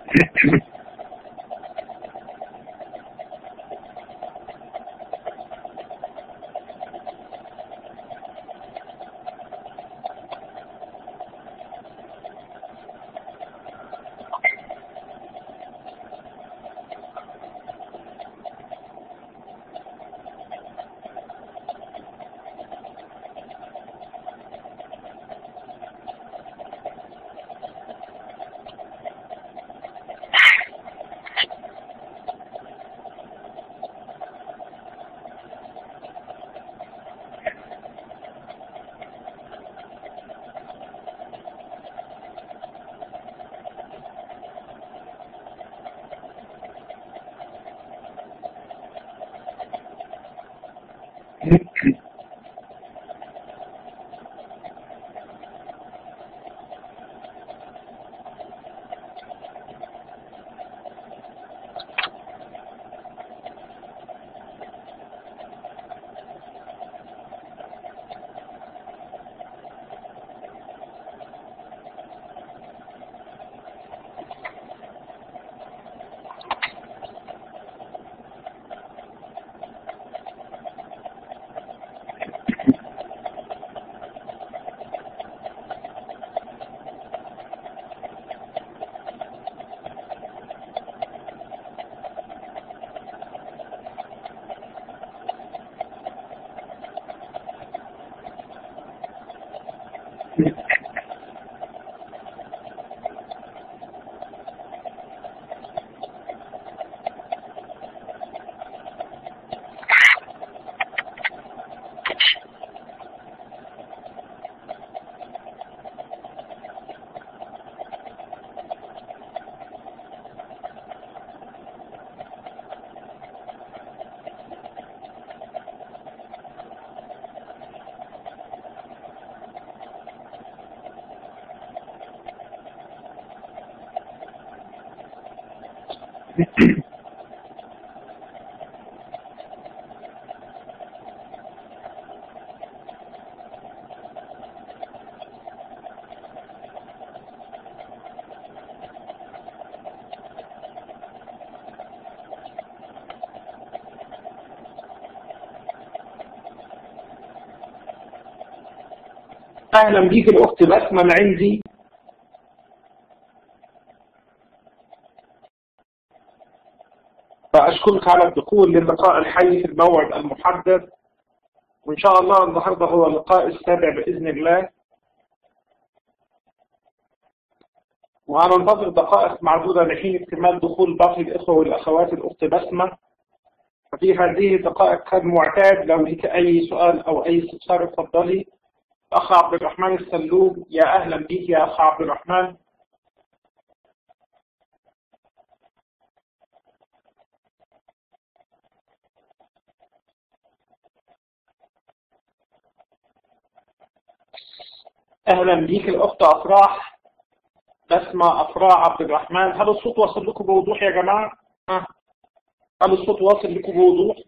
اهلا بيك الاخت بسمة من عندي فاشكرك على الدخول للقاء الحي في الموعد المحدد وان شاء الله النهارده هو اللقاء السابع باذن الله وهننتظر دقائق معدودة لحين اكتمال دخول باقي الإخوة والأخوات الأخت بسمة ففي هذه الدقائق كالمعتاد لو لك أي سؤال أو أي استفسار اتفضلي أخ عبد الرحمن السلوم يا أهلا بك يا أخ عبد الرحمن أهلا بك الأخت أفراح بسمة أفراح عبد الرحمن هل الصوت وصل لكم بوضوح يا جماعة؟ ها؟ هل الصوت واصل لكم بوضوح؟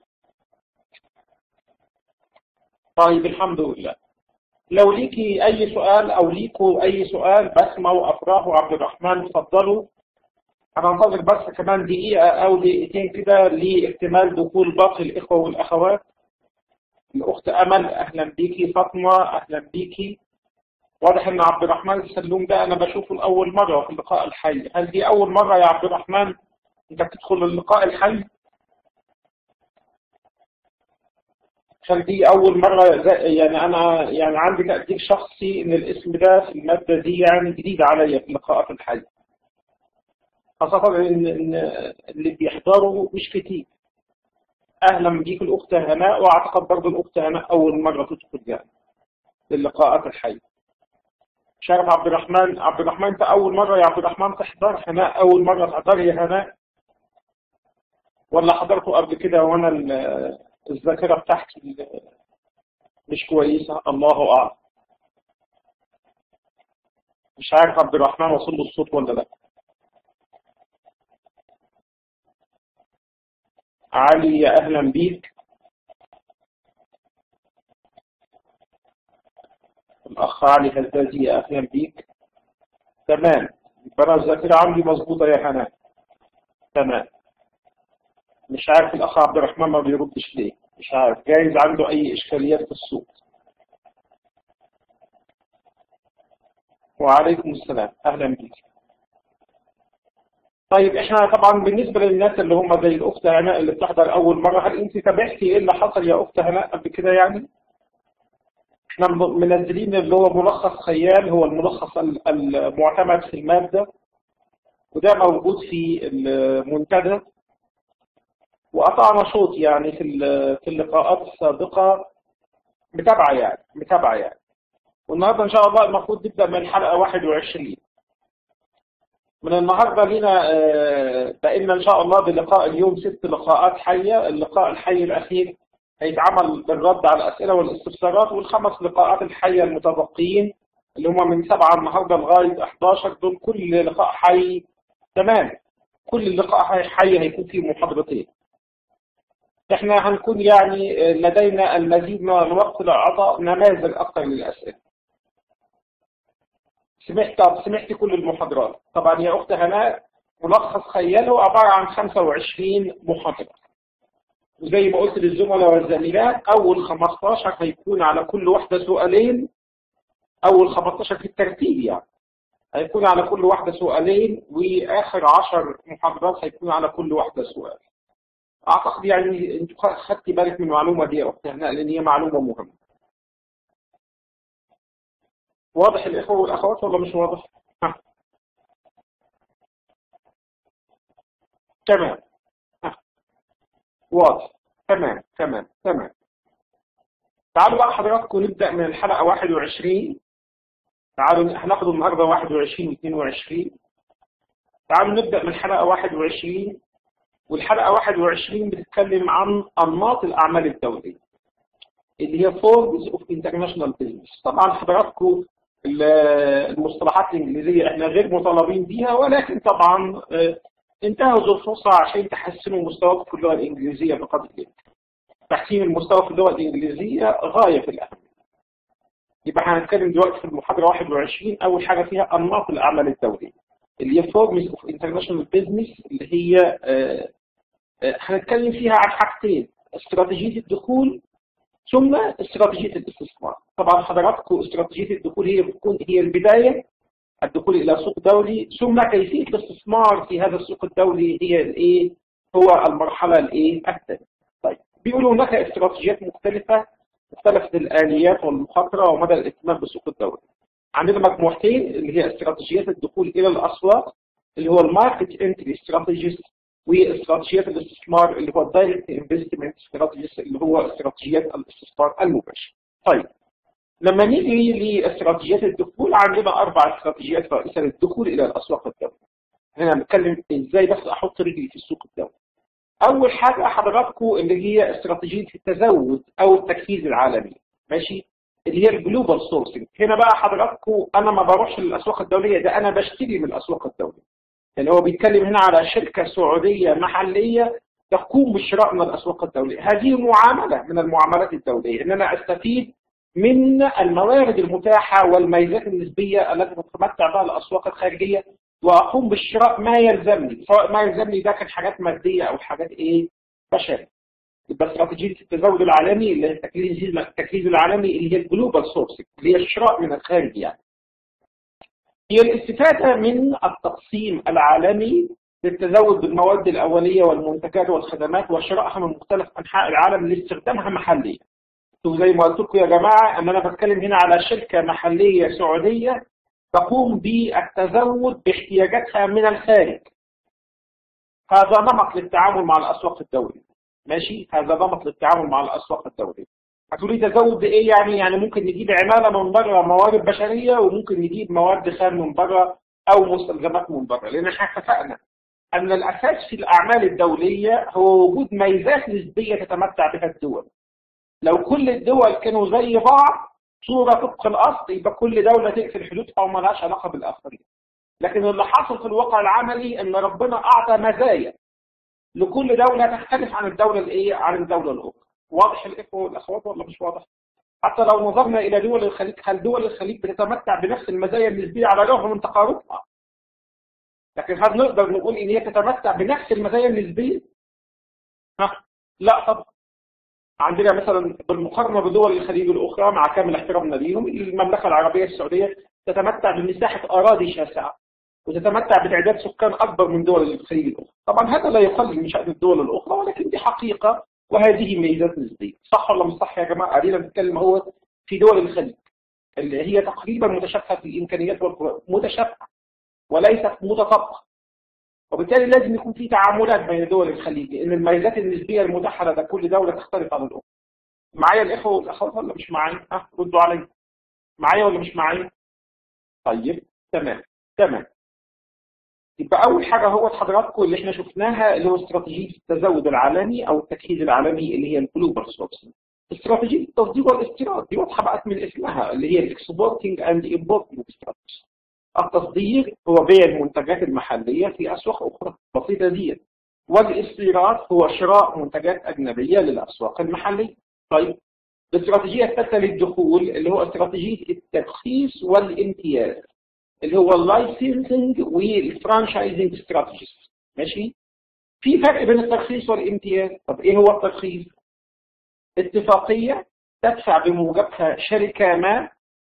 طيب الحمد لله لو ليكي أي سؤال أو ليكوا أي سؤال بسمة وأفراح وعبد الرحمن اتفضلوا هننتظر بس كمان دقيقة أو دقيقتين كده لاحتمال دخول باقي الإخوة والأخوات الأخت أمل أهلا بيكي فاطمة أهلا بيكي واضح ان عبد الرحمن السلوم ده انا بشوفه لاول مره في اللقاء الحي هل دي اول مره يا عبد الرحمن انت بتدخل اللقاء الحي عشان دي اول مره يعني انا يعني عندي تقدير شخصي ان الاسم ده في الماده دي يعني جديد عليا في اللقاءات الحي خاصة ان إن اللي بيحضروا مش كتير اهلا بيك الاخت هناء واعتقد برضه الاخت هناء اول مره تدخل يعني للقاءات الحيه شرف عبد الرحمن عبد الرحمن انت اول مرة يا عبد الرحمن تحضر هناء اول مرة تحضر يا هناء ولا حضرته قبل كده وانا الذاكرة بتاعتي مش كويسة الله اعلم مش عارف عبد الرحمن وصل له الصوت ولا لا علي يا اهلا بيك الأخ علي هزازي أهلا بيك تمام فأنا الذاكرة عندي مظبوطة يا هناء تمام مش عارف الأخ عبد الرحمن ما بيردش ليه مش عارف جايز عنده أي إشكاليات في الصوت وعليكم السلام أهلا بك طيب احنا طبعا بالنسبة للناس اللي هم زي الأخت هناء اللي بتحضر أول مرة هل أنت تابعتي إيه اللي حصل يا أخت هناء قبل كده يعني؟ احنا منزلين اللي هو ملخص خيال هو الملخص المعتمد في المادة وده موجود في المنتدى وقطعنا شوط يعني في في اللقاءات السابقة متابعة يعني متابعة يعني والنهارده إن شاء الله المفروض نبدأ من الحلقة 21 من النهارده لينا بقينا إن شاء الله بلقاء اليوم ست لقاءات حية اللقاء الحي الأخير هيتعمل بالرد على الأسئلة والاستفسارات والخمس لقاءات الحية المتبقيين اللي هم من سبعة النهارده لغاية 11 دول كل لقاء حي تمام كل لقاء حي هيكون فيه محاضرتين احنا هنكون يعني لدينا المزيد من الوقت لإعطاء نماذج أكثر للأسئلة سمعت سمعت كل المحاضرات طبعا يا أخت هناء ملخص خيال هو عبارة عن 25 محاضرة وزي ما قلت للزملاء والزميلات أول 15 هيكون على كل واحدة سؤالين أول 15 في الترتيب يعني هيكون على كل واحدة سؤالين وآخر 10 محاضرات هيكون على كل واحدة سؤال أعتقد يعني أنت خدتي بالك من المعلومة دي يا أخت هناء لأن هي معلومة مهمة واضح الإخوة والأخوات ولا مش واضح؟ ها. تمام ها. واضح تمام تمام تمام تعالوا بقى حضراتكم نبدأ من الحلقة 21 تعالوا هناخد النهارده 21 و22 تعالوا نبدأ من الحلقة 21 والحلقة 21 بتتكلم عن أنماط الأعمال الدولية اللي هي Forms of International Business طبعا حضراتكم المصطلحات الإنجليزية احنا غير مطالبين بيها ولكن طبعا انتهزوا الفرصة عشان تحسنوا مستواكم في اللغة الإنجليزية بقدر الإمكان تحسين المستوى في اللغة الإنجليزية غاية في الأهمية يبقى هنتكلم دلوقتي في المحاضرة 21 أول حاجة فيها أنماط الأعمال الدولية اللي هي Forms of International Business اللي هي هنتكلم فيها عن حاجتين استراتيجية الدخول ثم استراتيجية الاستثمار طبعا حضراتكم استراتيجية الدخول هي بتكون هي البداية الدخول إلى سوق دولي ثم كيفية الاستثمار في هذا السوق الدولي هي الايه هو المرحلة الايه الثانية طيب بيقولوا هناك استراتيجيات مختلفة مختلفة الآليات والمخاطرة ومدى الاهتمام بالسوق الدولي عندنا مجموعتين اللي هي استراتيجيات الدخول إلى الأسواق اللي هو الماركت انتري استراتيجيز واستراتيجيات الاستثمار اللي هو الدايركت انفستمنت استراتيجيز اللي هو استراتيجيات الاستثمار المباشر طيب لما نيجي لاستراتيجيات الدخول عندنا اربع استراتيجيات رئيسيه للدخول الى الاسواق الدوليه هنا بنتكلم ازاي بس احط رجلي في السوق الدولي اول حاجه حضراتكم اللي هي استراتيجيه التزود او التجهيز العالمي ماشي اللي هي الجلوبال سورسنج هنا بقى حضراتكم انا ما بروحش للاسواق الدوليه ده انا بشتري من الاسواق الدوليه يعني هو بيتكلم هنا على شركه سعوديه محليه تقوم بالشراء من الاسواق الدوليه هذه معامله من المعاملات الدوليه ان انا استفيد من الموارد المتاحه والميزات النسبيه التي تتمتع بها الاسواق الخارجيه واقوم بالشراء ما يلزمني سواء ما يلزمني ده كان حاجات ماديه او حاجات ايه بشريه يبقى استراتيجيه التزود العالمي اللي هي التكريز التكريز العالمي اللي هي الجلوبال سورسنج اللي هي الشراء من الخارج يعني هي الاستفاده من التقسيم العالمي للتزود بالمواد الاوليه والمنتجات والخدمات وشرائها من مختلف انحاء العالم لاستخدامها محليا زي ما قلت لكم يا جماعه ان انا بتكلم هنا على شركه محليه سعوديه تقوم بالتزود باحتياجاتها من الخارج هذا نمط للتعامل مع الاسواق الدوليه ماشي هذا نمط للتعامل مع الاسواق الدوليه هتقولي تزود بايه يعني يعني ممكن نجيب عماله من بره موارد بشريه وممكن نجيب مواد خام من بره او مستلزمات من بره لان احنا اتفقنا ان الاساس في الاعمال الدوليه هو وجود ميزات نسبيه تتمتع بها الدول لو كل الدول كانوا زي بعض صورة طبق الأصل يبقى كل دولة تقفل حدودها وما لهاش علاقة بالآخرين لكن اللي حصل في الواقع العملي ان ربنا أعطى مزايا لكل دولة تختلف عن الدولة الإيه عن الدولة الأخرى واضح الإخوة والأخوات ولا مش واضح حتى لو نظرنا إلى دول الخليج هل دول الخليج بتتمتع بنفس المزايا النسبية على الرغم من تقاربها لكن هل نقدر نقول ان هي تتمتع بنفس المزايا النسبيه؟ ها؟ لا طبعا عندنا مثلا بالمقارنه بدول الخليج الاخرى مع كامل احترامنا ليهم المملكه العربيه السعوديه تتمتع بمساحه اراضي شاسعه وتتمتع بتعداد سكان اكبر من دول الخليج الاخرى طبعا هذا لا يقلل من شان الدول الاخرى ولكن دي حقيقه وهذه ميزات نسبيه صح ولا مش صح يا جماعه قاعدين نتكلم هو في دول الخليج اللي هي تقريبا متشابهه في الامكانيات متشابهه وليست متطابقه وبالتالي لازم يكون في تعاملات بين دول الخليج لان الميزات النسبيه المتاحه لدى كل دوله تختلف عن الاخرى معايا الاخوه والاخوات ولا مش معايا ها ردوا علي معايا ولا مش معايا طيب تمام تمام يبقى اول حاجه هو حضراتكم اللي احنا شفناها اللي هو استراتيجيه التزود العالمي او التجهيز العالمي اللي هي الجلوبال سوبس استراتيجيه التصدير والاستيراد دي واضحه بقت من اسمها اللي هي الاكسبورتنج اند امبورتنج استراتيجي التصدير هو بيع المنتجات المحليه في اسواق اخرى بسيطه دي والاستيراد هو شراء منتجات اجنبيه للاسواق المحليه طيب الاستراتيجيه الثالثه للدخول اللي هو استراتيجيه الترخيص والامتياز اللي هو اللايسنسنج والفرانشايزنج استراتيجيز ماشي في فرق بين الترخيص والامتياز طب ايه هو الترخيص اتفاقيه تدفع بموجبها شركه ما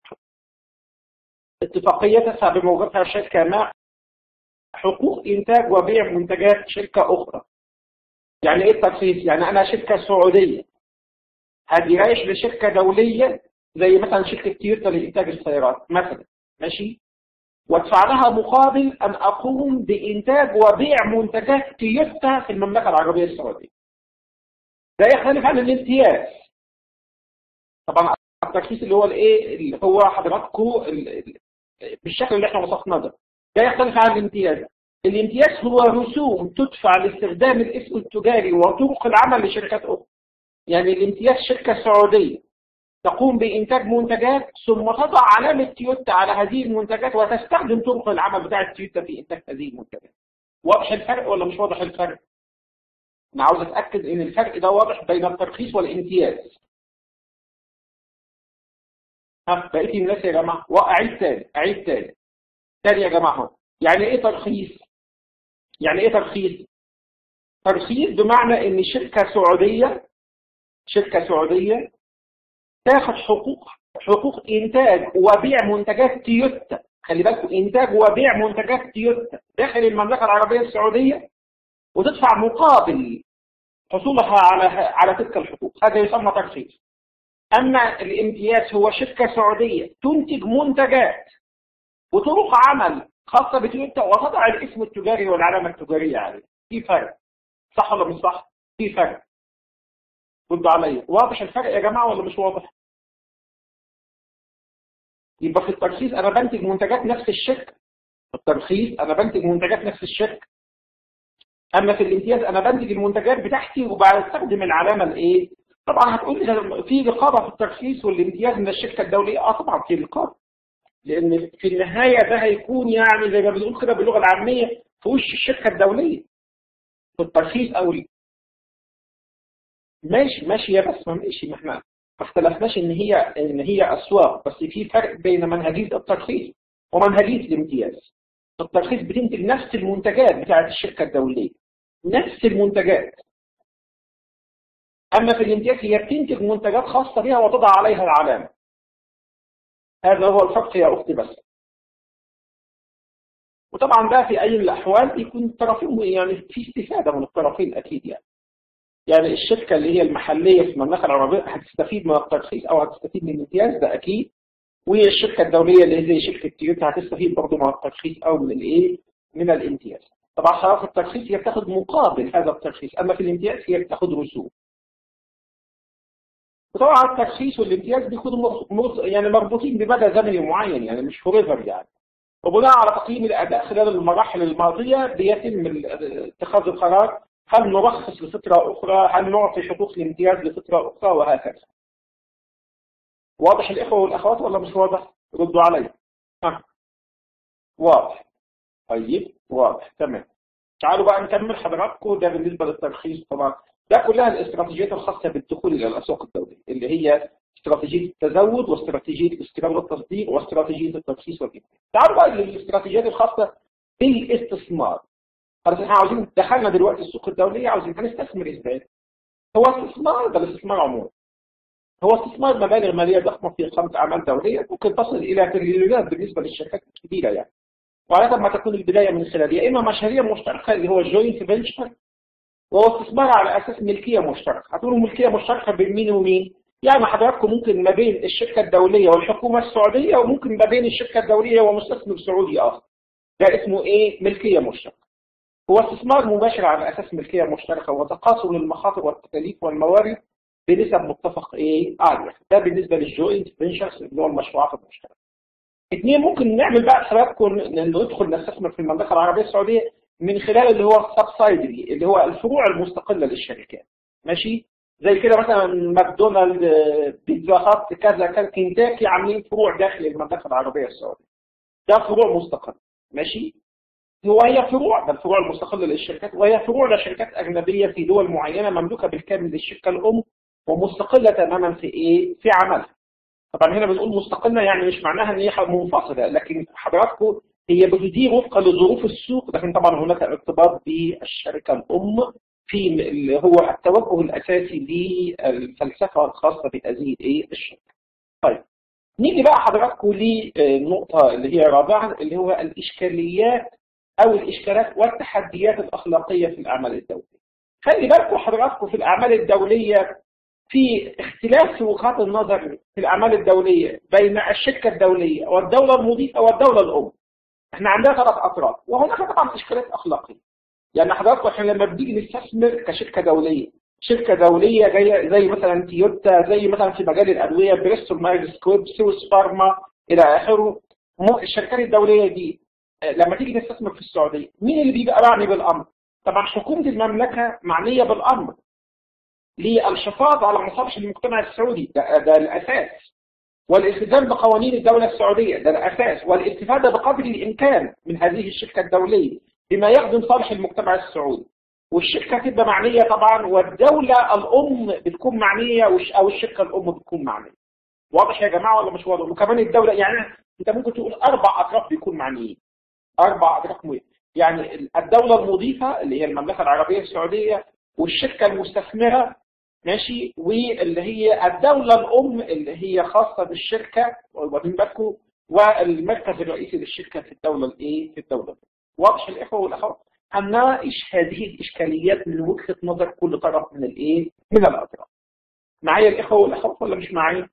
اتفاقيه تدفع بموجبها شركه ما حقوق انتاج وبيع منتجات شركه اخرى يعني ايه الترخيص يعني انا شركه سعوديه هديهاش لشركه دوليه زي مثلا شركه تويوتا لانتاج السيارات مثلا ماشي وادفع لها مقابل أن أقوم بإنتاج وبيع منتجات تويوتا في المملكة العربية السعودية ده يختلف عن الامتياز طبعا الترخيص اللي هو الايه اللي هو حضراتكم بالشكل اللي احنا وصفناه ده ده يختلف عن الامتياز الامتياز هو رسوم تدفع لاستخدام الاسم التجاري وطرق العمل لشركات اخرى يعني الامتياز شركه سعوديه تقوم بإنتاج منتجات ثم تضع علامة تويوتا على هذه المنتجات وتستخدم طرق العمل بتاعة تويوتا في إنتاج هذه المنتجات واضح الفرق ولا مش واضح الفرق؟ أنا عاوز أتأكد إن الفرق ده واضح بين الترخيص والامتياز ها بقيتي الناس يا جماعة وأعيد تاني أعيد تاني تاني يا جماعة يعني إيه ترخيص؟ يعني إيه ترخيص؟ ترخيص بمعنى إن شركة سعودية شركة سعودية تاخد حقوق حقوق انتاج وبيع منتجات تويوتا خلي بالكم انتاج وبيع منتجات تويوتا داخل المملكه العربيه السعوديه وتدفع مقابل حصولها على على تلك الحقوق هذا يسمى ترخيص اما الامتياز هو شركه سعوديه تنتج منتجات وطرق عمل خاصه بتويوتا وتضع الاسم التجاري والعلامه التجاريه عليه في فرق صح ولا مش صح في فرق ردوا عليا واضح الفرق يا جماعة ولا مش واضح يبقى في الترخيص أنا بنتج منتجات نفس الشركة في الترخيص أنا بنتج منتجات نفس الشركة أما في الامتياز أنا بنتج المنتجات بتاعتي وبستخدم العلامة الإيه طبعا هتقول لي في رقابة في الترخيص والامتياز من الشركة الدولية اه طبعا في رقابة لأن في النهاية ده هيكون يعني زي ما بنقول كده باللغة العامية في وش الشركة الدولية في الترخيص أو ماشي ماشي يا بسمة ماشي ما احنا ما اختلفناش ان هي ان هي اسواق بس في فرق بين منهجيه الترخيص ومنهجيه الامتياز الترخيص بتنتج نفس المنتجات بتاعت الشركه الدوليه نفس المنتجات اما في الامتياز هي بتنتج منتجات خاصه بها وتضع عليها العلامه هذا هو الفرق يا اختي بس وطبعا ده في اي الاحوال يكون الطرفين يعني في استفاده من الطرفين اكيد يعني يعني الشركة اللي هي المحلية في المملكة العربية هتستفيد من الترخيص أو هتستفيد من الامتياز ده أكيد والشركة الدولية اللي هي زي شركة تويوتا هتستفيد برضه من الترخيص أو من الإيه؟ من الامتياز. طبعا حضرتك الترخيص هي بتاخد مقابل هذا الترخيص أما في الامتياز هي بتاخد رسوم. وطبعا الترخيص والامتياز بيكونوا يعني مربوطين بمدى زمني معين يعني مش فوريفر يعني. وبناء على تقييم الأداء خلال المراحل الماضية بيتم اتخاذ القرار هل نرخص لفترة أخرى هل نعطي حقوق الامتياز لفترة أخرى وهكذا واضح الإخوة والأخوات ولا مش واضح ردوا علي ها واضح طيب واضح تمام تعالوا بقى نكمل حضراتكم ده بالنسبة للترخيص طبعا ده كلها الاستراتيجيات الخاصة بالدخول إلى الأسواق الدولية اللي هي استراتيجية التزود واستراتيجية الاستيراد والتصدير واستراتيجية الترخيص والإنتاج تعالوا بقى للاستراتيجيات الخاصة بالاستثمار خلاص احنا عاوزين دخلنا دلوقتي السوق الدوليه عاوزين هنستثمر ازاي هو استثمار ده الاستثمار عموما هو استثمار مبالغ ماليه ضخمه في خمس اعمال دوليه ممكن تصل الى تريليونات بالنسبه للشركات الكبيره يعني وعادة ما تكون البدايه من خلال يا اما مشاريع مشتركه اللي هو جوينت فينشر وهو استثمار على اساس ملكيه مشتركه هتقولوا ملكيه مشتركه بين مين ومين يعني حضراتكم ممكن ما بين الشركه الدوليه والحكومه السعوديه وممكن ما بين الشركه الدوليه ومستثمر سعودي اخر ده اسمه ايه ملكيه مشتركه هو استثمار مباشر على اساس ملكيه مشتركه وتقاسم المخاطر والتكاليف والموارد بنسب متفق ايه عاليه ده بالنسبه للجوينت فينشرز اللي هو المشروعات المشتركه اثنين ممكن نعمل بقى حضراتكم ندخل نستثمر في المملكه العربيه السعوديه من خلال اللي هو السبسايدري اللي هو الفروع المستقله للشركات ماشي زي كده مثلا ماكدونالد بيتزا هات كذا كذا كنتاكي عاملين فروع داخل المملكه العربيه السعوديه ده فروع مستقله ماشي هو هي فروع ده الفروع المستقله للشركات وهي فروع لشركات اجنبيه في دول معينه مملوكه بالكامل للشركه الام ومستقله تماما في ايه في عملها طبعا هنا بنقول مستقله يعني مش معناها ان هي منفصله لكن حضراتكم هي بتدير وفقا لظروف السوق لكن طبعا هناك ارتباط بالشركه الام في اللي هو التوجه الاساسي للفلسفه الخاصه بهذه الايه الشركه. طيب نيجي بقى حضراتكم للنقطه اللي هي رابعا اللي هو الاشكاليات او الاشكالات والتحديات الاخلاقيه في الاعمال الدوليه. خلي بالكم حضراتكم في الاعمال الدوليه في اختلاف في وجهات النظر في الاعمال الدوليه بين الشركه الدوليه والدوله المضيفه والدوله الام. احنا عندنا ثلاث اطراف وهناك طبعا اشكالات اخلاقيه. يعني حضراتكم احنا لما بنيجي نستثمر كشركه دوليه شركه دوليه جايه زي مثلا تويوتا زي مثلا في مجال الادويه بريستول مايرز سكويب سويس فارما الى اخره الشركات الدوليه دي لما تيجي تستثمر في السعوديه مين اللي بيبقى معني بالامر؟ طبعا حكومه المملكه معنيه بالامر للحفاظ على مصالح المجتمع السعودي ده, ده الاساس والالتزام بقوانين الدوله السعوديه ده الاساس والاستفاده بقدر الامكان من هذه الشركه الدوليه بما يخدم صالح المجتمع السعودي والشركه تبقى معنيه طبعا والدوله الام بتكون معنيه او الشركه الام بتكون معنيه واضح يا جماعه ولا مش واضح وكمان الدوله يعني انت ممكن تقول اربع اطراف بيكون معنيين اربع اطراف مهم. يعني الدوله المضيفه اللي هي المملكه العربيه السعوديه والشركه المستثمره ماشي واللي هي الدوله الام اللي هي خاصه بالشركه واخدين بالكم والمركز الرئيسي للشركه في الدوله الايه في الدوله واضح الاخوه والاخوات هنناقش هذه الاشكاليات من وجهه نظر كل طرف من الايه من الاطراف معايا الاخوه والاخوات ولا مش معايا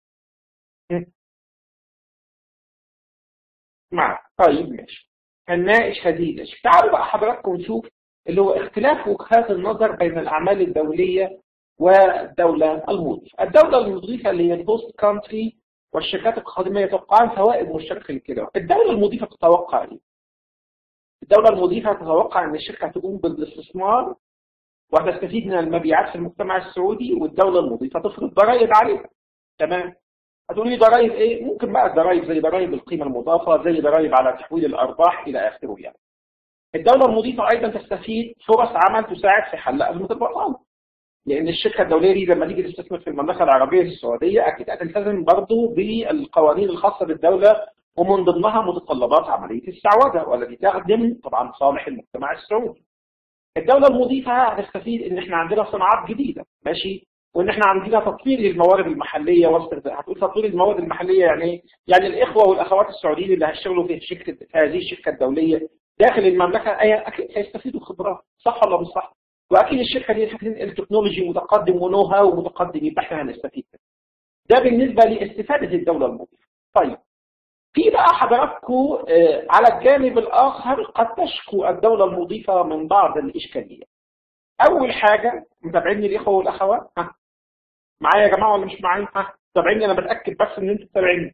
معايا طيب ماشي هنناقش هذه الاشكال تعالوا بقى حضراتكم نشوف اللي هو اختلاف وجهات النظر بين الاعمال الدوليه والدوله المضيفه الدوله المضيفه اللي هي الهوست كانتري والشركات الخادميه يتوقعان فوائد مشتركه لكده الدوله المضيفه تتوقع ايه الدولة المضيفة تتوقع أن الشركة تقوم بالاستثمار وتستفيد من المبيعات في المجتمع السعودي والدولة المضيفة تفرض ضرائب عليها تمام هتقولي ضرائب ايه ممكن بقى الضرائب زي ضرائب القيمة المضافة زي ضرائب على تحويل الأرباح إلى آخره يعني الدولة المضيفة أيضا تستفيد فرص عمل تساعد في حل أزمة البطالة لأن الشركة الدولية دي لما تيجي تستثمر في المملكة العربية السعودية أكيد هتلتزم برضه بالقوانين الخاصة بالدولة ومن ضمنها متطلبات عملية السعودة والتي تخدم طبعا صالح المجتمع السعودي. الدولة المضيفة هتستفيد ان احنا عندنا صناعات جديدة ماشي وان احنا عندنا تطوير للموارد المحلية واستخدام هتقول تطوير الموارد المحلية يعني ايه؟ يعني الاخوة والاخوات السعوديين اللي هيشتغلوا في شركة هذه الشركة الدولية داخل المملكة اكيد هيستفيدوا خبرات صح ولا مش صح؟ واكيد الشركة دي هتنقل تكنولوجي متقدم ونو هاو متقدم يبقى احنا هنستفيد ده بالنسبة لاستفادة الدولة المضيفة. طيب في بقى حضراتكم على الجانب الآخر قد تشكو الدولة المضيفة من بعض الإشكاليات. أول حاجة متابعيني الإخوة والأخوات؟ ها معايا يا جماعة ولا مش معايا؟ ها متابعيني أنا بتأكد بس إن أنتوا متابعيني.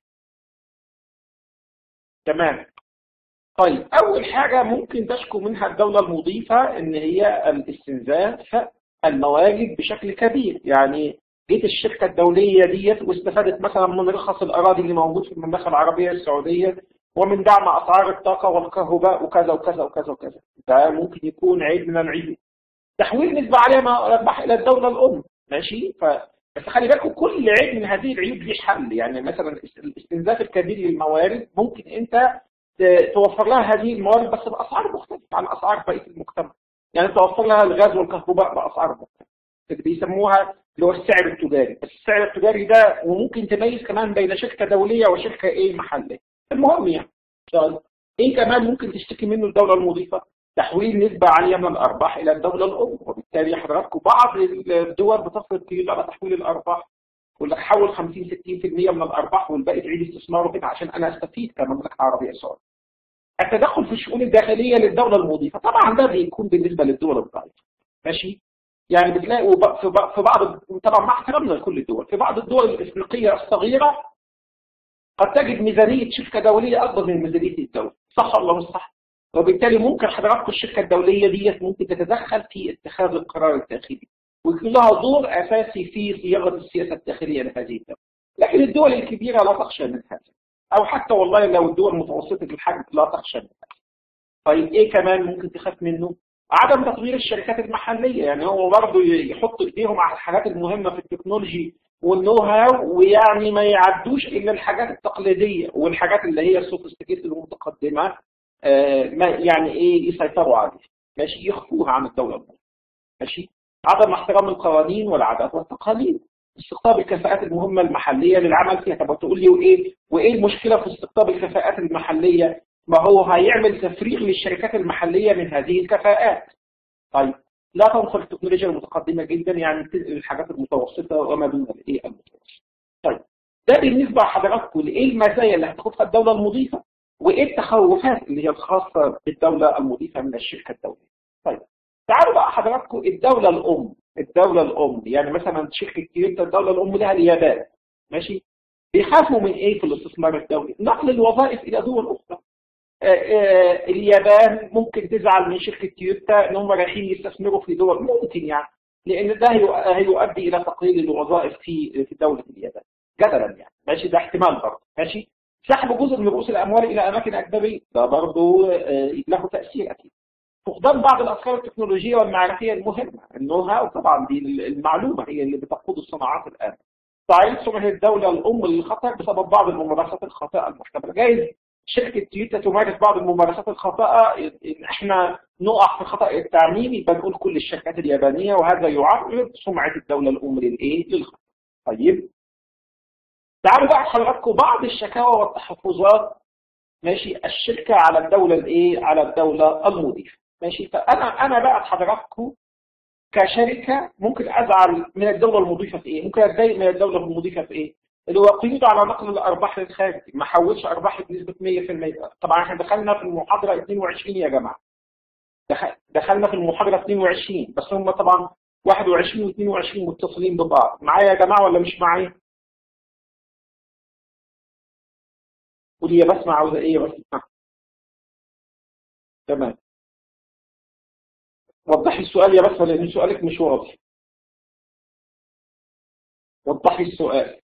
تمام. طيب أول حاجة ممكن تشكو منها الدولة المضيفة إن هي الاستنزاف الموارد بشكل كبير، يعني جيت الشركة الدولية ديت واستفادت مثلا من رخص الأراضي اللي موجود في المملكة العربية السعودية ومن دعم أسعار الطاقة والكهرباء وكذا وكذا وكذا وكذا ده ممكن يكون عيب من العيوب تحويل نسبة عليها ما إلى الدولة الأم ماشي ف بس خلي بالكم كل عيب من هذه العيوب ليه حل يعني مثلا الاستنزاف الكبير للموارد ممكن انت توفر لها هذه الموارد بس باسعار مختلفه عن اسعار بقيه المجتمع يعني توفر لها الغاز والكهرباء باسعار مختلفه بيسموها اللي هو السعر التجاري بس السعر التجاري ده وممكن تميز كمان بين شركه دوليه وشركه ايه محليه المهم يعني ايه كمان ممكن تشتكي منه الدوله المضيفه تحويل نسبة عالية من الأرباح إلى الدولة الأم وبالتالي حضراتكم بعض الدول بتفرض قيود على تحويل الأرباح يقول لك حول 50 60% من الأرباح والباقي تعيد استثماره كده عشان أنا أستفيد كمملكة عربية سعودية. التدخل في الشؤون الداخلية للدولة المضيفة طبعا ده بيكون بالنسبة للدول الضعيفة ماشي يعني بتلاقوا في بعض طبعا مع احترامنا لكل الدول في بعض الدول الافريقيه الصغيره قد تجد ميزانيه شركه دوليه اكبر من ميزانيه الدوله صح ولا مش صح؟ وبالتالي ممكن حضراتكم الشركه الدوليه ديت ممكن تتدخل في اتخاذ القرار الداخلي ويكون لها دور اساسي في صياغه السياسه الداخليه لهذه الدوله لكن الدول الكبيره لا تخشى من هذا او حتى والله لو الدول متوسطه الحجم لا تخشى من هذا طيب ايه كمان ممكن تخاف منه عدم تطوير الشركات المحليه يعني هو برضه يحط ايديهم على الحاجات المهمه في التكنولوجي والنو هاو ويعني ما يعدوش الا الحاجات التقليديه والحاجات اللي هي السوفيستيكيتد المتقدمه آه ما يعني ايه يسيطروا عليها ماشي يخفوها عن الدوله المصريه ماشي عدم احترام القوانين والعادات والتقاليد استقطاب الكفاءات المهمه المحليه للعمل فيها طب تقول لي وايه وايه المشكله في استقطاب الكفاءات المحليه ما هو هيعمل تفريغ للشركات المحلية من هذه الكفاءات طيب لا تنقل التكنولوجيا المتقدمة جدا يعني الحاجات المتوسطة وما دون الايه المتوسط طيب ده بالنسبة لحضراتكم لإيه المزايا اللي هتاخدها الدولة المضيفة وإيه التخوفات اللي هي الخاصة بالدولة المضيفة من الشركة الدولية طيب تعالوا بقى حضراتكم الدولة الأم الدولة الأم يعني مثلا شركة تويوتا الدولة الأم لها اليابان ماشي بيخافوا من إيه في الاستثمار الدولي نقل الوظائف إلى دول أخرى اليابان ممكن تزعل من شركة تويوتا ان هم رايحين يستثمروا في دول ممكن يعني لان ده هيؤدي الى تقليل الوظائف في في دولة اليابان جدلا يعني ماشي ده احتمال برضه ماشي سحب جزء من رؤوس الاموال الى اماكن اجنبيه ده برضه له تاثير اكيد فقدان بعض الافكار التكنولوجيه والمعرفيه المهمه النو هاو طبعا دي المعلومه هي اللي بتقود الصناعات الان تعريض سمعه الدوله الام للخطر بسبب بعض الممارسات الخاطئه المحتمله جايز شركة تويوتا تمارس بعض الممارسات الخاطئة إن احنا نقع في خطأ التعميم يبقى نقول كل الشركات اليابانية وهذا يعرض سمعة الدولة الأم للإيه؟ للخطأ. طيب تعالوا بقى حضراتكم بعض الشكاوى والتحفظات ماشي الشركة على الدولة الإيه؟ على الدولة المضيفة ماشي فأنا أنا بقى حضراتكم كشركة ممكن أزعل من الدولة المضيفة في إيه؟ ممكن أتضايق من الدولة المضيفة في إيه؟ اللي هو قيود على نقل الارباح للخارج ما حولش ارباح بنسبه 100% طبعا احنا دخلنا في المحاضره 22 يا جماعه دخلنا في المحاضره 22 بس هم طبعا 21 و22 متصلين ببعض معايا يا جماعه ولا مش معايا قولي يا بسمع عاوزه ايه يا بسمع تمام وضحي السؤال يا بسمة لان سؤالك مش واضح وضحي السؤال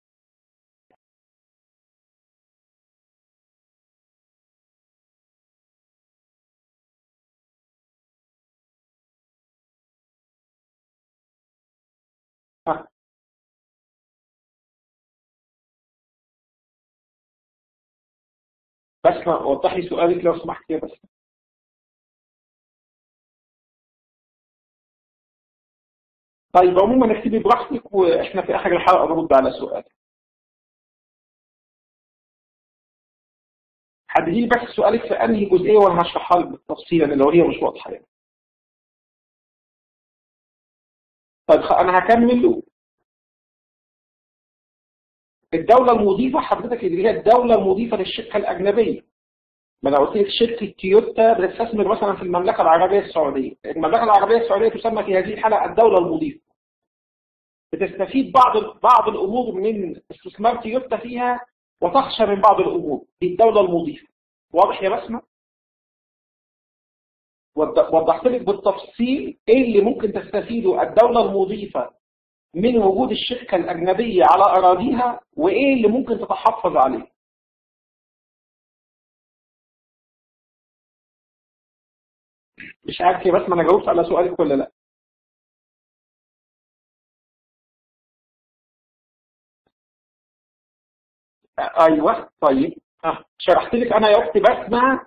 بس وضحي سؤالك لو سمحت يا بس طيب عموما اكتبي براحتك واحنا في اخر الحلقه نرد على سؤال حددي لي بس سؤالك في انهي جزئيه وانا هشرحها لك بالتفصيل لان لو هي مش واضحه يعني طيب انا هكمل الدولة المضيفة حضرتك اللي هي الدولة المضيفة للشركة الأجنبية ما انا قلت لك شركة تويوتا بتستثمر مثلا في المملكة العربية السعودية المملكة العربية السعودية تسمى في هذه الحالة الدولة المضيفة بتستفيد بعض بعض الأمور من استثمار تويوتا فيها وتخشى من بعض الأمور دي الدولة المضيفة واضح يا بسمة؟ وضحت لك بالتفصيل ايه اللي ممكن تستفيده الدولة المضيفة من وجود الشركة الأجنبية على أراضيها وإيه اللي ممكن تتحفظ عليه مش عارف بس ما أنا جاوبت على سؤالك ولا لا أيوة طيب اه شرحت لك انا يا اختي بسمع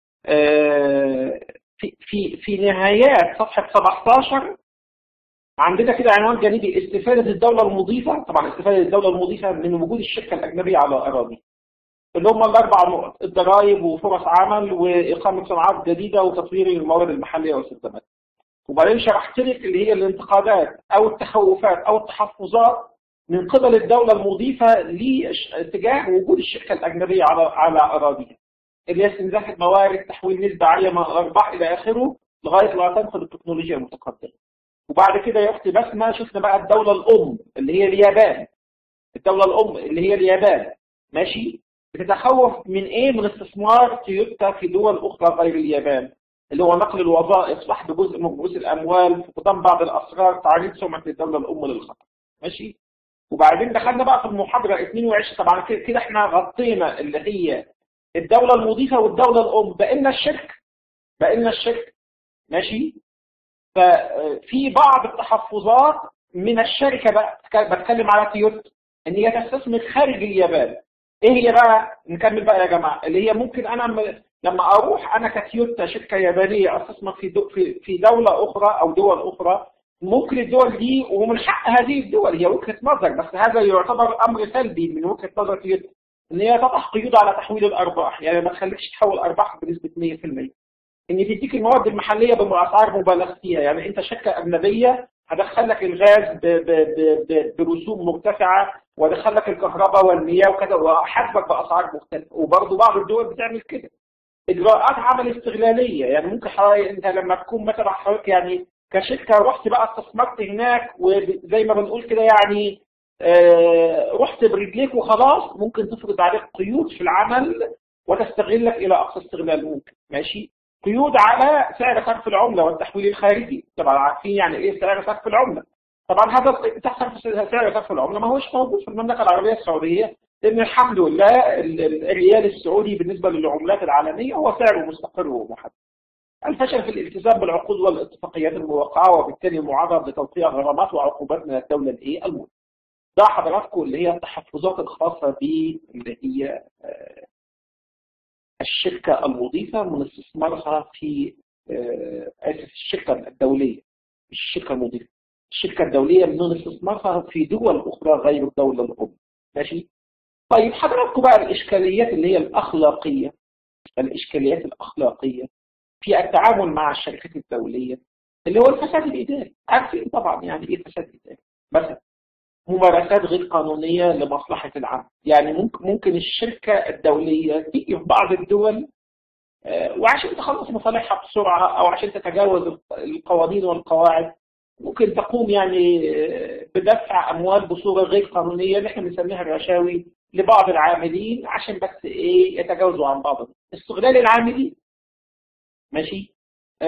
آه في في في نهايات صفحه 17 عندنا كده عنوان جانبي استفاده الدوله المضيفه طبعا استفاده الدوله المضيفه من وجود الشركه الاجنبيه على الاراضي اللي هم الاربع نقط الضرائب وفرص عمل واقامه صناعات جديده وتطوير الموارد المحليه والخدمات وبعدين شرحت لك اللي هي الانتقادات او التخوفات او التحفظات من قبل الدولة المضيفة لاتجاه وجود الشركة الأجنبية على على أراضيها اللي هي استنزاف الموارد تحويل نسبة عالية من الأرباح إلى آخره لغاية لا تنقل التكنولوجيا المتقدمة وبعد كده يا أختي بسمة شفنا بقى الدولة الأم اللي هي اليابان الدولة الأم اللي هي اليابان ماشي بتتخوف من إيه من استثمار تويوتا في دول أخرى غير اليابان اللي هو نقل الوظائف سحب جزء من رؤوس الأموال فقدان بعض الأسرار تعريض سمعة الدولة الأم للخطر ماشي وبعدين دخلنا بقى في المحاضرة 22 طبعا كده احنا غطينا اللي هي الدولة المضيفة والدولة الأم بقينا الشرك بقينا الشرك ماشي ففي بعض التحفظات من الشركة بقى بتكلم على تويوتا ان هي تستثمر خارج اليابان ايه هي بقى نكمل بقى يا جماعة اللي هي ممكن انا لما اروح انا كتويوتا شركة يابانية استثمر في في في دولة اخرى او دول اخرى ممكن الدول دي ومن حق هذه الدول هي وجهة نظر بس هذا يعتبر امر سلبي من وجهة نظر تويوتا ان هي تضع قيود على تحويل الارباح يعني ما تخليكش تحول ارباح بنسبة 100% ان تديك المواد المحلية باسعار مبالغ فيها يعني انت شركة اجنبية هدخل لك الغاز برسوم مرتفعة وادخل لك الكهرباء والمياه وكذا وحاسبك باسعار مختلفة وبرضه بعض الدول بتعمل كده اجراءات عمل استغلالية يعني ممكن حوالي انت لما تكون مثلا حضرتك يعني كشركة رحت بقى استثمرت هناك وزي ما بنقول كده يعني آه رحت برجليك وخلاص ممكن تفرض عليك قيود في العمل وتستغلك الى اقصى استغلال ممكن ماشي قيود على سعر صرف العملة والتحويل الخارجي طبعا عارفين يعني ايه سعر صرف العملة طبعا هذا تحصل سعر صرف العملة ما هوش موجود في المملكة العربية السعودية لان الحمد لله الريال السعودي بالنسبة للعملات العالمية هو سعره مستقر ومحدد الفشل في الالتزام بالعقود والاتفاقيات الموقعة وبالتالي المعرض لتوقيع غرامات وعقوبات من الدولة الايه المولى ده حضراتكم اللي هي التحفظات الخاصة باللي هي الشركة المضيفة من استثمارها في آسف الشركة الدولية الشركة المضيفة الشركة الدولية من استثمارها في دول أخرى غير الدولة الأم ماشي طيب حضراتكم بقى الإشكاليات اللي هي الأخلاقية الإشكاليات الأخلاقية في التعامل مع الشركات الدولية اللي هو الفساد الإداري عارفين طبعا يعني إيه فساد إداري مثلا ممارسات غير قانونية لمصلحة العام يعني ممكن ممكن الشركة الدولية تيجي في بعض الدول وعشان تخلص مصالحها بسرعة أو عشان تتجاوز القوانين والقواعد ممكن تقوم يعني بدفع أموال بصورة غير قانونية اللي احنا بنسميها الرشاوي لبعض العاملين عشان بس إيه يتجاوزوا عن بعض استغلال العاملين ماشي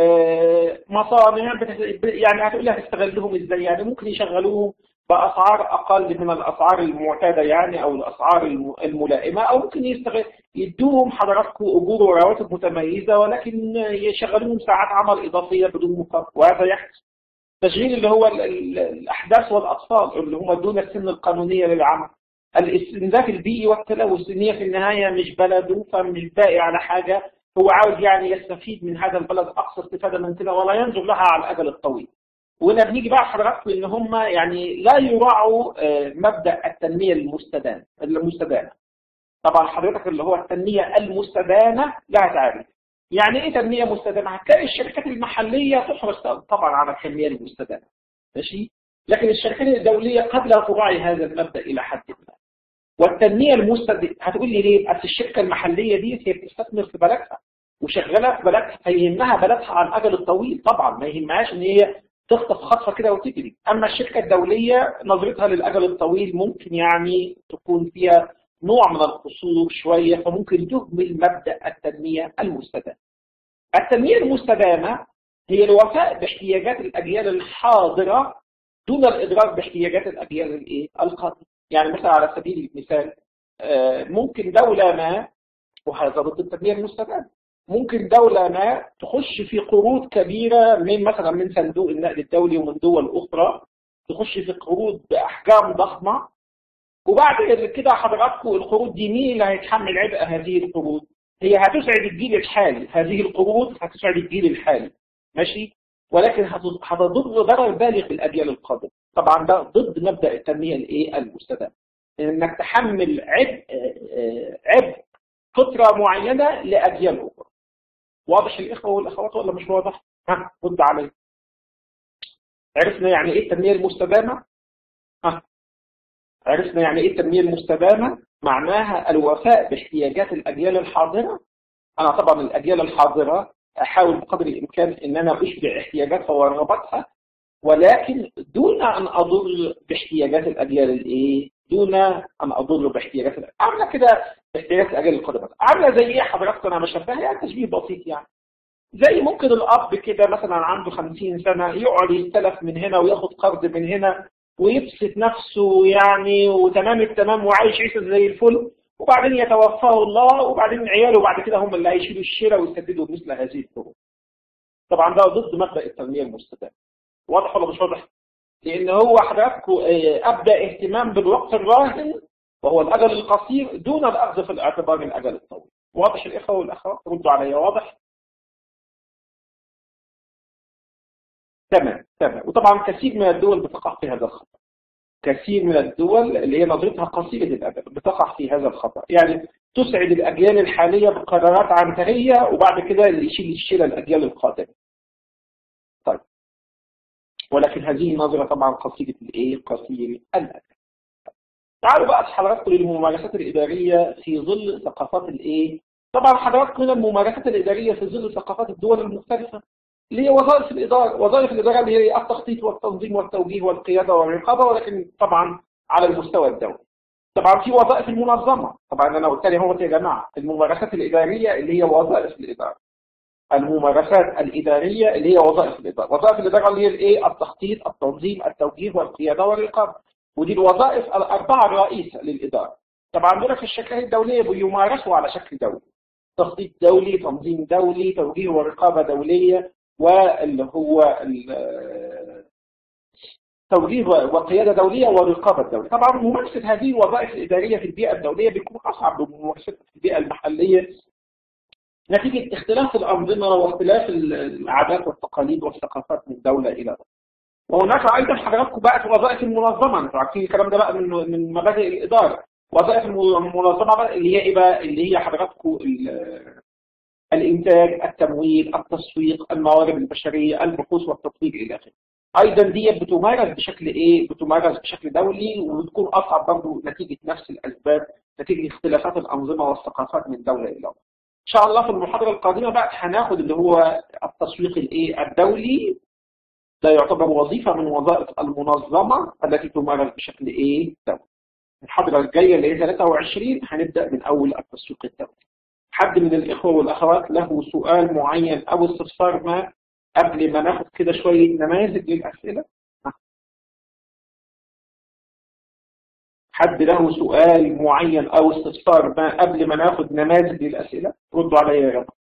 آه مصانع يعني هتقول لي هتستغلهم ازاي يعني ممكن يشغلوهم بأسعار أقل من الأسعار المعتادة يعني أو الأسعار الملائمة أو ممكن يستغل يدوهم حضراتكم أجور ورواتب متميزة ولكن يشغلوهم ساعات عمل إضافية بدون مقابل وهذا يحدث تشغيل اللي هو الأحداث والأطفال اللي هم دون السن القانونية للعمل الاستنزاف البيئي والتلوث إن هي في النهاية مش بلده فمش باقي على حاجة هو عاوز يعني يستفيد من هذا البلد أقصى استفادة من كده ولا ينظر لها على الأجل الطويل وهنا بنيجي بقى حضراتكم ان هم يعني لا يراعوا مبدا التنميه المستدامه المستدامه طبعا حضرتك اللي هو التنميه المستدامه لها تعريف يعني ايه تنميه مستدامه هتلاقي الشركات المحليه تحرص طبعا على التنميه المستدامه ماشي لكن الشركات الدوليه قد لا تراعي هذا المبدا الى حد ما والتنميه المستدامه هتقول لي ليه اصل الشركه المحليه دي هي بتستثمر في بلدها وشغاله في بلدها فيهمها بلدها على الاجل الطويل طبعا ما يهمهاش ان هي تخطف خطفه كده وتجري اما الشركه الدوليه نظرتها للاجل الطويل ممكن يعني تكون فيها نوع من القصور شويه فممكن تهمل مبدا التنميه المستدامه التنميه المستدامه هي الوفاء باحتياجات الاجيال الحاضره دون الادراك باحتياجات الاجيال الايه القادمه يعني مثلا على سبيل المثال ممكن دوله ما وهذا ضد التنميه المستدامه ممكن دولة ما تخش في قروض كبيرة من مثلا من صندوق النقد الدولي ومن دول أخرى تخش في قروض بأحجام ضخمة وبعد كده حضراتكم القروض دي مين اللي هيتحمل عبء هذه القروض؟ هي هتسعد الجيل الحالي هذه القروض هتسعد الجيل الحالي ماشي ولكن هتضر ضرر بالغ بالاجيال القادمه طبعا ده ضد مبدا التنميه الايه المستدامه انك تحمل عبء عبء فتره معينه لاجيال اخرى واضح الاخوه والاخوات ولا مش واضح ها رد علي عرفنا يعني ايه التنميه المستدامه ها عرفنا يعني ايه التنميه المستدامه معناها الوفاء باحتياجات الاجيال الحاضره انا طبعا الاجيال الحاضره احاول بقدر الامكان ان انا اشبع احتياجاتها ورغباتها ولكن دون ان اضر باحتياجات الاجيال الايه دون ان اضر باحتياجات الأجيال. عامله كده احتياجات الاجيال القادمه عامله زي ايه حضراتكم انا بشبهها يعني تشبيه بسيط يعني زي ممكن الاب كده مثلا عنده 50 سنه يقعد يستلف من هنا وياخد قرض من هنا ويبسط نفسه يعني وتمام التمام وعايش عيشه زي الفل وبعدين يتوفاه الله وبعدين عياله بعد كده هم اللي هيشيلوا الشراء ويسددوا مثل هذه القروض. طبعا ده ضد مبدا التنميه المستدامه. واضح ولا مش واضح؟ لان هو حضراتكم ابدا اهتمام بالوقت الراهن وهو الاجل القصير دون الاخذ في الاعتبار الاجل الطويل. واضح الاخوه والاخوات؟ ردوا عليا واضح؟ تمام تمام وطبعا كثير من الدول بتقع في هذا الخطأ كثير من الدول اللي هي نظرتها قصيرة الأجل بتقع في هذا الخطأ يعني تسعد الأجيال الحالية بقرارات عنترية وبعد كده اللي يشيل الشيلة الأجيال القادمة طيب ولكن هذه نظرة طبعا قصيرة الإيه؟ قصيرة الأجل تعالوا بقى حضراتكم للممارسات الإدارية في ظل ثقافات الإيه؟ طبعا حضراتكم هنا الممارسات الإدارية في ظل ثقافات الدول المختلفة اللي هي وظائف الإدارة وظائف الإدارة اللي هي التخطيط والتنظيم والتوجيه والقيادة والرقابة ولكن طبعا على المستوى الدولي طبعا في وظائف المنظمة طبعا أنا قلت لي هو يا جماعة الممارسات الإدارية اللي هي وظائف الإدارة الممارسات الإدارية اللي هي وظائف الإدارة وظائف الإدارة اللي هي الإيه التخطيط التنظيم التوجيه والقيادة والرقابة ودي الوظائف الأربعة الرئيسة للإدارة طبعا دول في الشركات الدولية بيمارسوا على شكل دولي تخطيط دولي تنظيم دولي توجيه ورقابة دولية واللي هو توجيه وقيادة دولية ورقابة دولية طبعا ممارسة هذه الوظائف الإدارية في البيئة الدولية بيكون أصعب من ممارستها في البيئة المحلية نتيجة اختلاف الأنظمة واختلاف العادات والتقاليد والثقافات من دولة إلى دولة وهناك أيضا حضراتكم بقت وظائف المنظمة انتوا عارفين الكلام ده بقى من من مبادئ الإدارة وظائف المنظمة بقى اللي هي إيه بقى اللي هي حضراتكم الإنتاج التمويل التسويق الموارد البشرية البحوث والتطوير إلى آخره أيضا دي بتمارس بشكل إيه بتمارس بشكل دولي وبتكون أصعب برضه نتيجة نفس الأسباب نتيجة اختلافات الأنظمة والثقافات من دولة إلى أخرى إن شاء الله في المحاضرة القادمة بقى هناخد اللي هو التسويق الإيه الدولي ده يعتبر وظيفة من وظائف المنظمة التي تمارس بشكل إيه دولي المحاضرة الجاية اللي هي 23 هنبدأ من أول التسويق الدولي حد من الإخوة والأخوات له سؤال معين أو استفسار ما قبل ما ناخد كده شوية نماذج للأسئلة حد له سؤال معين أو استفسار ما قبل ما ناخد نماذج للأسئلة ردوا عليا يا جماعة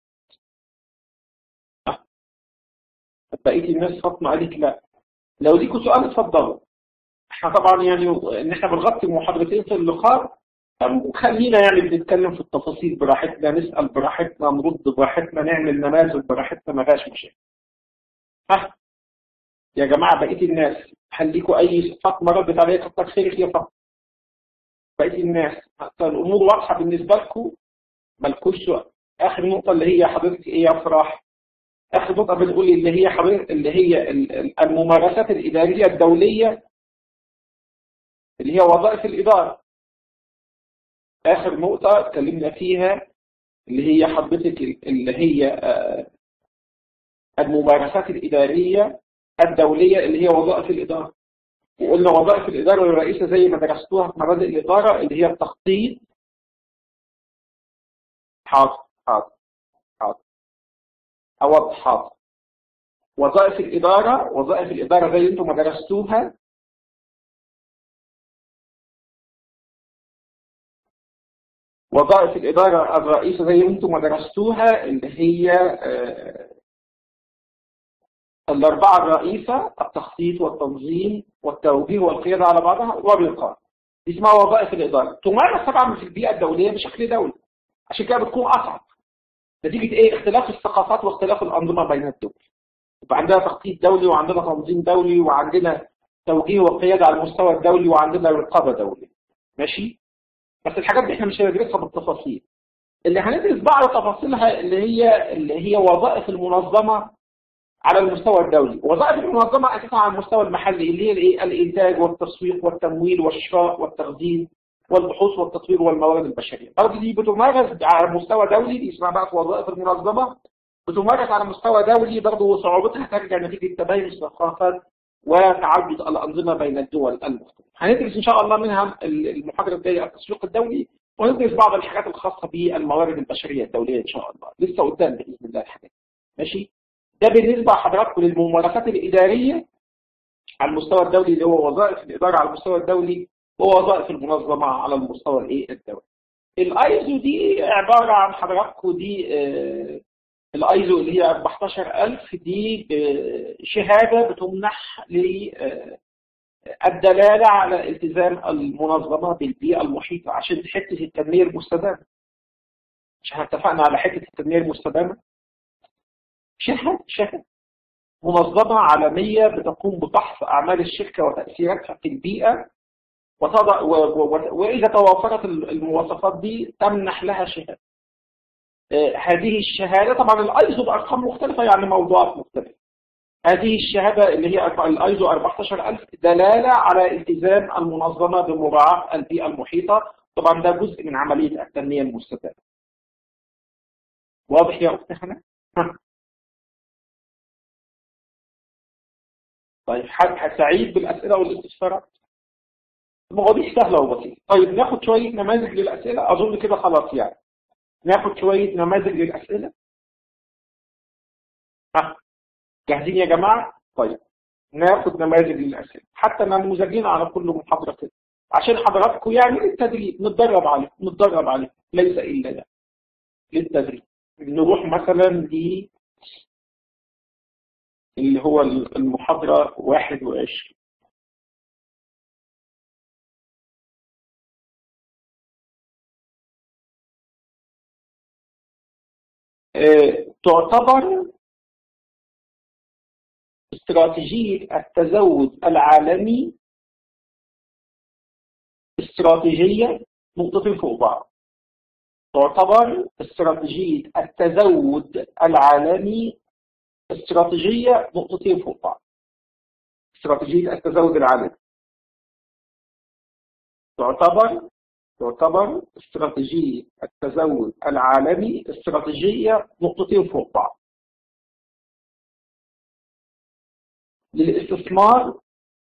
بقية الناس فاطمة قالت لا لو ليكوا سؤال اتفضلوا احنا طبعا يعني ان احنا بنغطي محاضرتين في اللقاء خلينا يعني بنتكلم في التفاصيل براحتنا نسأل براحتنا نرد براحتنا نعمل نماذج براحتنا ما فيهاش مشاكل ها يا جماعة بقية الناس هل ليكوا أي فاطمة ردت عليا كتر خيرك يا فاطمة بقية الناس الأمور واضحة بالنسبة لكم مالكوش سؤال آخر نقطة اللي هي حضرتك إيه يا فراح آخر نقطة بتقولي اللي هي حضرتك اللي هي الممارسات الإدارية الدولية اللي هي وظائف الإدارة آخر نقطة اتكلمنا فيها اللي هي حضرتك اللي هي الممارسات الإدارية الدولية اللي هي وظائف الإدارة وقلنا وظائف الإدارة الرئيسة زي ما درستوها في مبادئ الإدارة اللي هي التخطيط حاضر حاضر حاضر أوضح حاضر وظائف الإدارة وظائف الإدارة زي انتم ما درستوها وظائف الإدارة الرئيسة زي ما انتم ما درستوها اللي هي الأربعة الرئيسة التخطيط والتنظيم والتوجيه والقيادة على بعضها والرقابة دي اسمها وظائف الإدارة تمارس طبعا في البيئة الدولية بشكل دولي عشان كده بتكون أصعب نتيجة إيه اختلاف الثقافات واختلاف الأنظمة بين الدول يبقى عندنا تخطيط دولي وعندنا تنظيم دولي وعندنا توجيه وقيادة على المستوى الدولي وعندنا رقابة دولية ماشي بس الحاجات دي احنا مش هندرسها بالتفاصيل اللي هندرس بعض تفاصيلها اللي هي اللي هي وظائف المنظمة على المستوى الدولي وظائف المنظمة أساسا على المستوى المحلي اللي هي الايه الإنتاج والتسويق والتمويل والشراء والتخزين والبحوث والتطوير والموارد البشرية برضه دي بتمارس على مستوى دولي دي اسمها بقى وظائف المنظمة بتمارس على مستوى دولي برضه وصعوبتها ترجع نتيجة تباين الثقافات وتعدد الأنظمة بين الدول المختلفة هندرس إن شاء الله منها المحاضرة الجاية التسويق الدولي وندرس بعض الحاجات الخاصة بالموارد البشرية الدولية إن شاء الله لسه قدام بإذن الله الحاجات ماشي ده بالنسبة لحضراتكم للممارسات الإدارية على المستوى الدولي اللي هو وظائف الإدارة على المستوى الدولي ووظائف المنظمة على المستوى الإيه الدولي الايزو دي عبارة عن حضراتكم دي آه الايزو اللي هي 14000 دي شهادة بتمنح للدلالة على التزام المنظمة بالبيئة المحيطة عشان حتة التنمية المستدامة مش اتفقنا على حتة التنمية المستدامة شهادة شهادة منظمة عالمية بتقوم ببحث أعمال الشركة وتأثيراتها في البيئة وتضع و... و... وإذا توافرت المواصفات دي تمنح لها شهادة هذه الشهادة طبعا الايزو بأرقام مختلفة يعني موضوعات مختلفة هذه الشهادة اللي هي الايزو 14000 دلالة على التزام المنظمة بمراعاة البيئة المحيطة طبعا ده جزء من عملية التنمية المستدامة واضح يا أختي حنا؟ طيب حد سعيد بالأسئلة والاستفسارات المواضيع سهلة وبسيطة طيب ناخد شوية نماذج للأسئلة أظن كده خلاص يعني ناخد شوية نماذج للأسئلة ها جاهزين يا جماعة طيب ناخد نماذج للأسئلة حتى نموذجين على كل محاضرة كده عشان حضراتكم يعني للتدريب نتدرب عليه نتدرب عليه ليس إلا ده للتدريب نروح مثلا ل اللي هو المحاضرة 21 تعتبر استراتيجية التزود العالمي استراتيجية نقطتين فوق بعض تعتبر استراتيجية التزود العالمي استراتيجية نقطتين فوق بعض استراتيجية التزود العالمي تعتبر تعتبر استراتيجية التزود العالمي استراتيجية نقطتين فوق بعض للاستثمار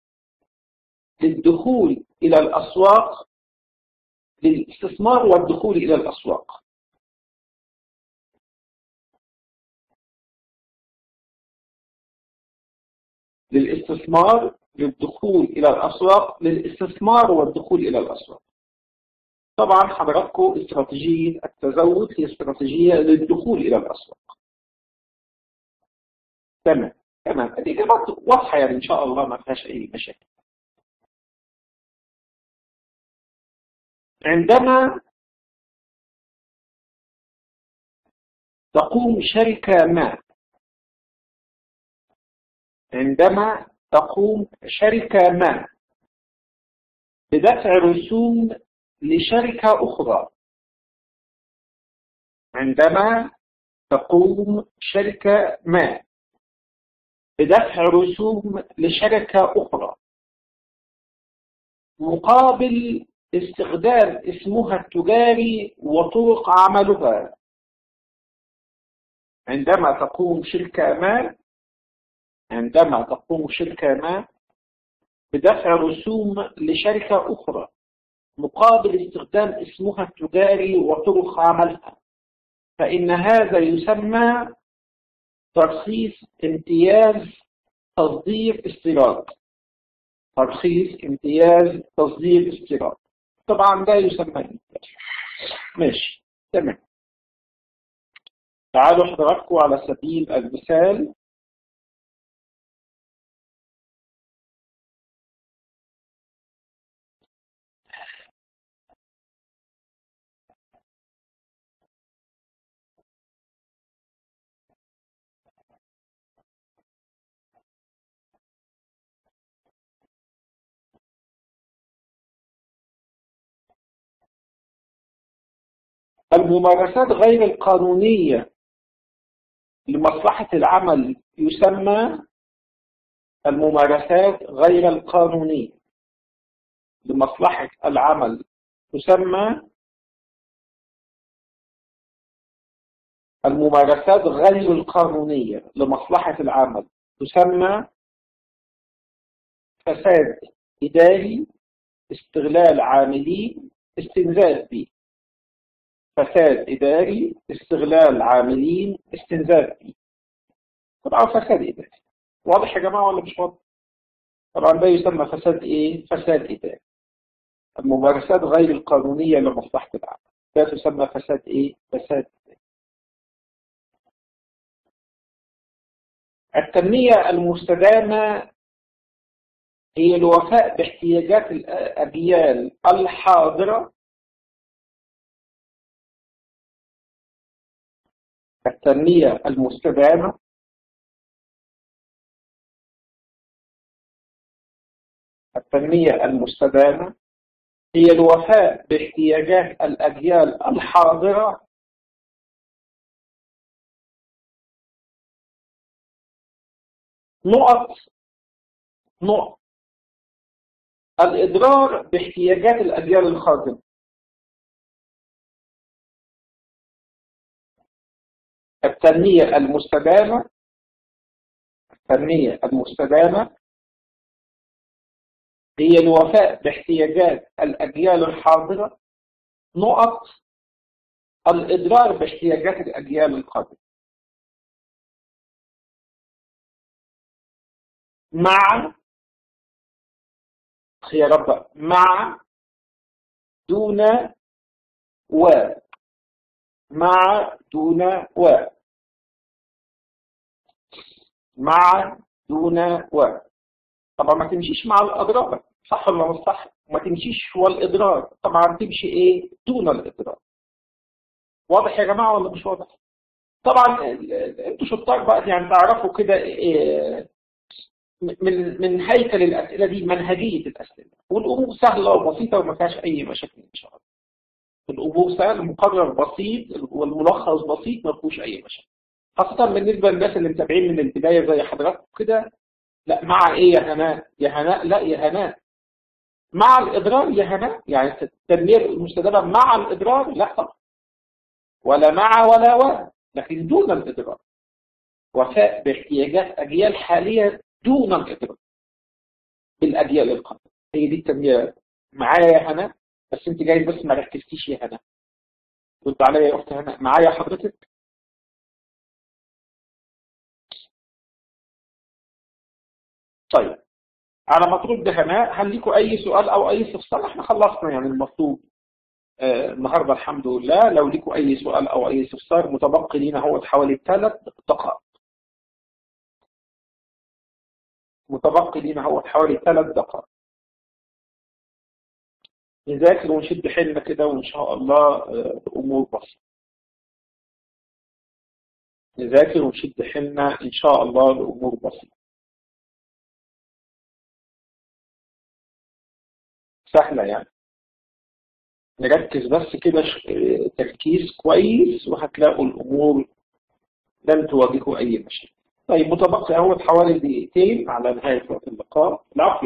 للدخول إلى الأسواق للاستثمار والدخول إلى الأسواق للاستثمار للدخول إلى الأسواق للاستثمار والدخول إلى الأسواق طبعا حضراتكم استراتيجية التزود هي استراتيجية للدخول إلى الأسواق تمام تمام الإجابات واضحة يعني إن شاء الله ما فيهاش أي مشاكل عندما تقوم شركة ما عندما تقوم شركة ما بدفع رسوم لشركة أخرى عندما تقوم شركة ما بدفع رسوم لشركة أخرى مقابل استخدام اسمها التجاري وطرق عملها عندما تقوم شركة ما عندما تقوم شركة ما بدفع رسوم لشركة أخرى مقابل استخدام اسمها التجاري وطرق عملها فإن هذا يسمى ترخيص امتياز تصدير استيراد ترخيص امتياز تصدير استيراد طبعا ده يسمى امتياز ماشي تمام تعالوا حضراتكم على سبيل المثال الممارسات غير القانونية لمصلحة العمل يسمى الممارسات غير القانونية لمصلحة العمل تسمى الممارسات غير القانونية لمصلحة العمل تسمى فساد إداري استغلال عاملين استنزاف به فساد إداري استغلال عاملين استنزاف به طبعا فساد إداري واضح يا جماعة ولا مش واضح طبعا ده يسمى فساد إيه فساد إداري الممارسات غير القانونية لمصلحة العمل ده تسمى فساد إيه فساد إداري التنمية المستدامة هي الوفاء باحتياجات الأجيال الحاضرة التنمية المستدامة التنمية المستدامة هي الوفاء باحتياجات الأجيال الحاضرة نقط نقط الإضرار باحتياجات الأجيال الخادمة التنمية المستدامة التنمية المستدامة هي الوفاء باحتياجات الأجيال الحاضرة نقط الإضرار باحتياجات الأجيال القادمة مع يا رب مع دون و مع دون و مع دون و طبعا ما تمشيش مع الأضرار صح ولا مش صح ما تمشيش هو الإضرار طبعا تمشي إيه دون الإضرار واضح يا جماعة ولا مش واضح طبعا انتوا شطار بقى يعني تعرفوا كده إيه من من هيكل الأسئلة دي منهجية الأسئلة والأمور سهلة وبسيطة وما فيهاش أي مشاكل إن شاء الله الأمور سهل مقرر بسيط والملخص بسيط ما فيهوش أي مشاكل خاصة بالنسبة للناس اللي متابعين من البداية زي حضراتكم كده لا مع إيه يا هناء يا هناء لا يا هناء مع الإضرار يا هناء يعني التنمية المستدامة مع الإضرار لا طبعا ولا مع ولا ولا لكن دون الإضرار وفاء باحتياجات أجيال حالية دون الإضرار بالأجيال القادمة هي دي التنمية معايا يا هنا بس انت جاي بس ما ركزتيش يا هنا رد عليا يا اخت هنا معايا حضرتك طيب على مطلوب ده هنا هل ليكم اي سؤال او اي استفسار احنا خلصنا يعني المطلوب آه النهارده الحمد لله لو ليكم اي سؤال او اي استفسار متبقي لينا هو حوالي ثلاث دقائق متبقي لنا هو حوالي ثلاث دقائق نذاكر ونشد حيلنا كده وإن شاء الله الأمور بسيطة نذاكر ونشد حيلنا إن شاء الله الأمور بسيطة سهلة يعني نركز بس كده تركيز كويس وهتلاقوا الأمور لن تواجهوا أي مشاكل طيب متبقي اهو حوالي دقيقتين على نهاية وقت اللقاء العفو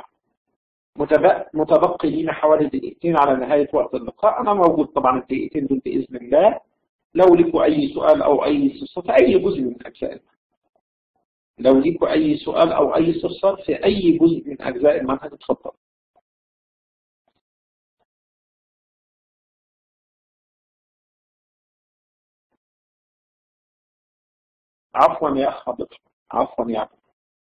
متبقي لينا حوالي دقيقتين على نهاية وقت اللقاء أنا موجود طبعا الدقيقتين دول بإذن الله لو لكم أي سؤال أو أي استفسار في أي جزء من أجزاء لو لكم أي سؤال أو أي استفسار في أي جزء من أجزاء المنهج اتفضل عفوا يا أخ حضرتك عفوا يا أخ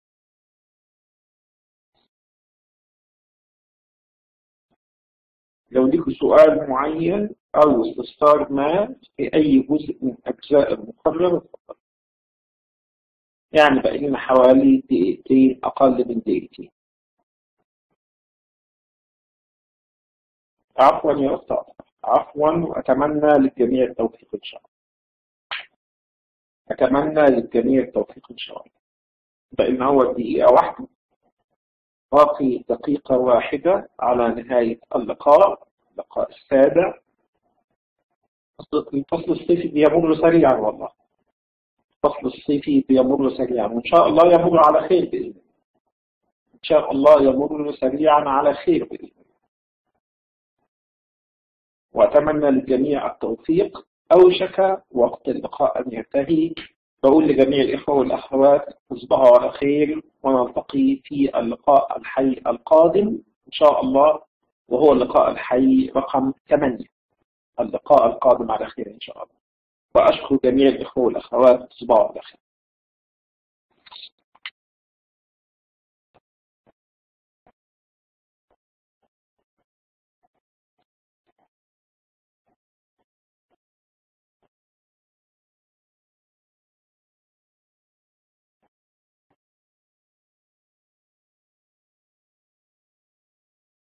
لو ليك سؤال معين أو استفسار ما في أي جزء من أجزاء المقرر اتفضل يعني بقى لنا حوالي دقيقتين أقل من دقيقتين عفوا يا أستاذ عفوا وأتمنى للجميع التوفيق إن شاء الله أتمنى للجميع التوفيق إن شاء الله فإن هو دقيقة واحدة باقي دقيقة واحدة على نهاية اللقاء اللقاء السابع الفصل الصيفي بيمر سريعا والله الفصل الصيفي بيمر سريعا وإن شاء الله يمر على خير بإذن الله إن شاء الله يمر سريعا على خير بإذن الله وأتمنى للجميع التوفيق أوشك وقت اللقاء أن ينتهي بقول لجميع الإخوة والأخوات تصبحوا على خير ونلتقي في اللقاء الحي القادم إن شاء الله وهو اللقاء الحي رقم 8 اللقاء القادم على خير إن شاء الله وأشكر جميع الإخوة والأخوات تصبحوا على خير